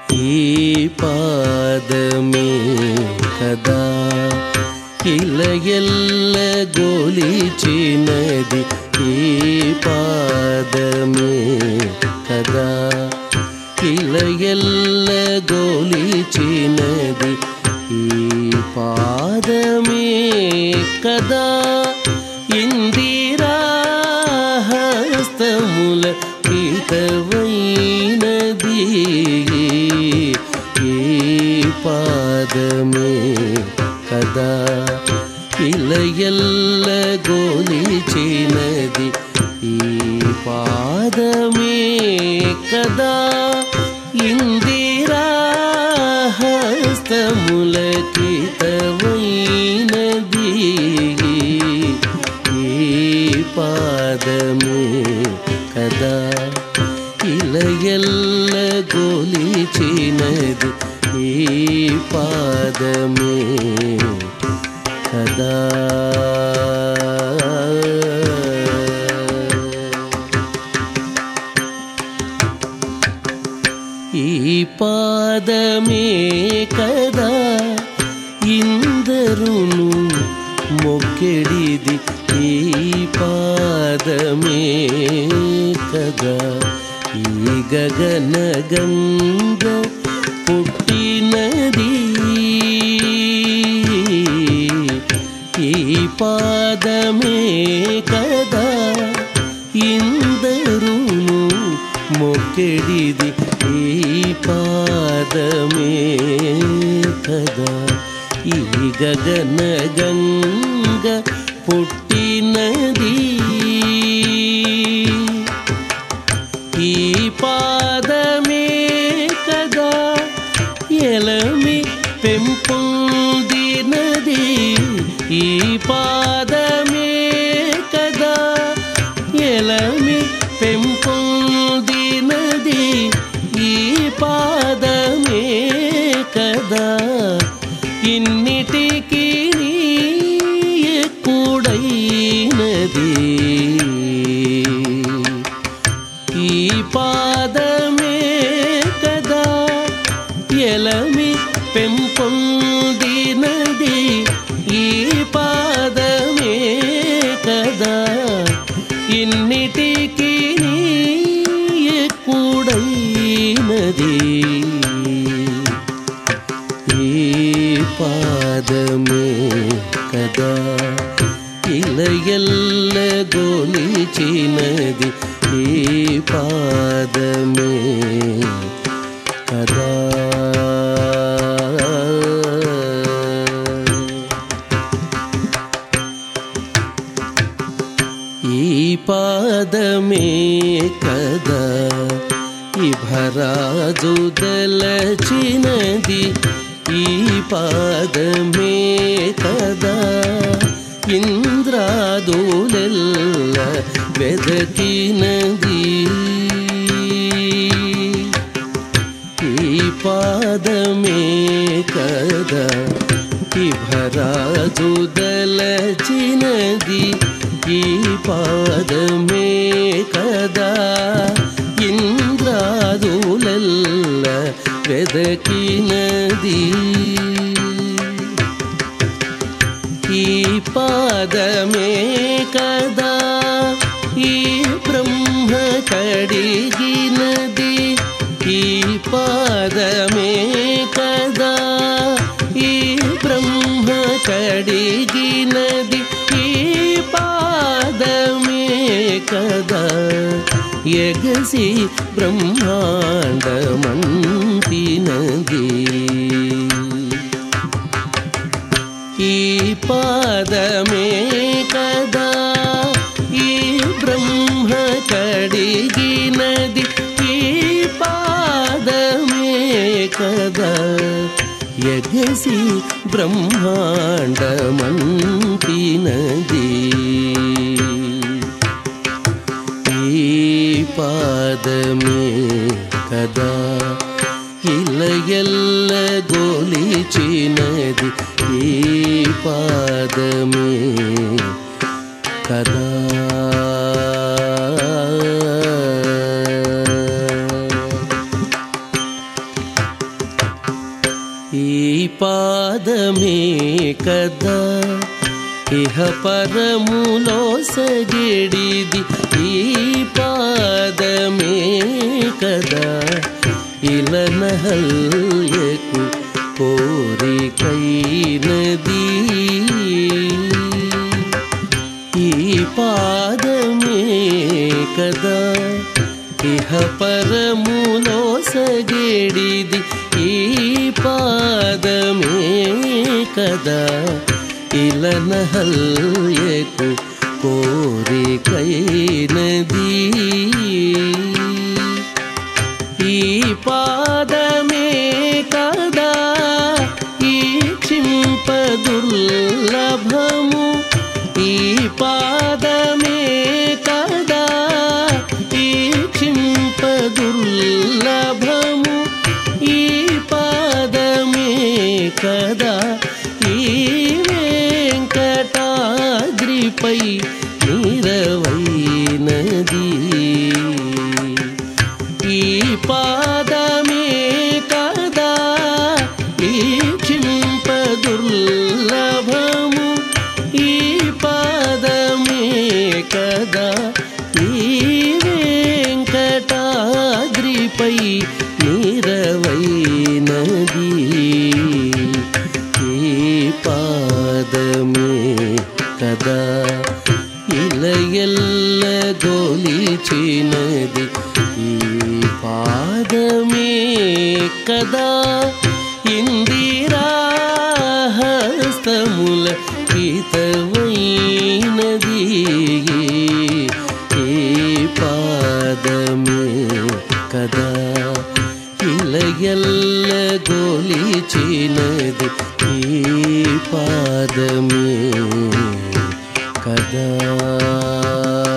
ఈ పాదమే కదా ఇలయల్ల గోలిచినది ఈ పాదమే కదా ఇలయల్ల గోలిచినది ఈ పాదమే కదా ఇందిరా హస్తముల హితవైనది ఈ పాదమే కదా ఇలయల్ల గోలిచినది ఈ పాదమే కదా ఇందిరా హస్తములకితమైనది ఈ పాదమే కదా ఇలయల్ల గోలిచినది ఈ పాదమే కదా ఈ పాదమే కదా ఇందరును మొక్కెడిది ఈ పాదమే కదా ఈ గగన గంగ పుట్టినది ఈ పాదమే కదా ఇందరును మొక్కెడిది ఈ పాదమే కదా ఈ గగన గంగ పుట్టినది ఈ పాదమే కదా ఎలమి పెంపొందినది ఈ పాదమే కదా ఎలమి పెంపొందినది ఈ పాదమే కదా ఇన్నిటికీ ఎక్కుడైనది ఈ పాదమే కదా ఎలమి పెంపొందినది ఈ పాదమే కదా ఇన్నిటికీ ఎక్కుడైనది ఈ పాదమే కదా ఇలయల్ల గోలిచినది ఈ పాదమే కదా ఈ పాదమే కదా ఈ భరాజు దలచినది ఈ పాదమే కదా ఇంద్రాదులెల్ల వెదకినది ఈ పాదమే కదా ఈ భరాజు దలచినది ఈ పాదమే కదా ఇంద్రాదులెల్ల వెదకినది ఈ పాదమే కదా ఈ బ్రహ్మ కడిగినది ఈ పాదమే కదా ఈ బ్రహ్మ కడిగినది ఈ పాదమే కదా ఎగసి బ్రహ్మాండమంటినది ఈ పాదమే కదా ఈ బ్రహ్మ కడిగినది ఈ పాదమే కదా ఎగసి బ్రహ్మాండమంటినది ఈ పాదమే కదా ఇలయల్ల గోలిచినది ఈ పాదమే కదా ఇహ పరములో సగెడిది ఈ పాదమే కదా ఇలనహల్యకు కోరికైనది ఈ పాదమే కదా ఇహ పరములో సగెడిది ఈ పాదమే కదా ఇలనహల్యకు కోరికైనది ఈ పాదమే కదా ఈ క్షింప దుర్లభము ఈ పాదమే కదా ఈ క్షింప దుర్లభము ఈ పాదమే కదా ఈ వెంకటాద్రిపై నిరవైనది ఈ పాదమే కదా ఈ క్షింప దుర్లభము ఈ పాదమే కదా ఈ వెంకటాద్రిపై నిరవైనది ఈ పాదమే కదా ఇలయల్ల గోలిచినది ఈ పాదమే కదా ఇందిరాహస్తముల హితమైనది ఈ పాదమే కదా ఇలయల్ల గోలిచినది ఈ పాదమే కదా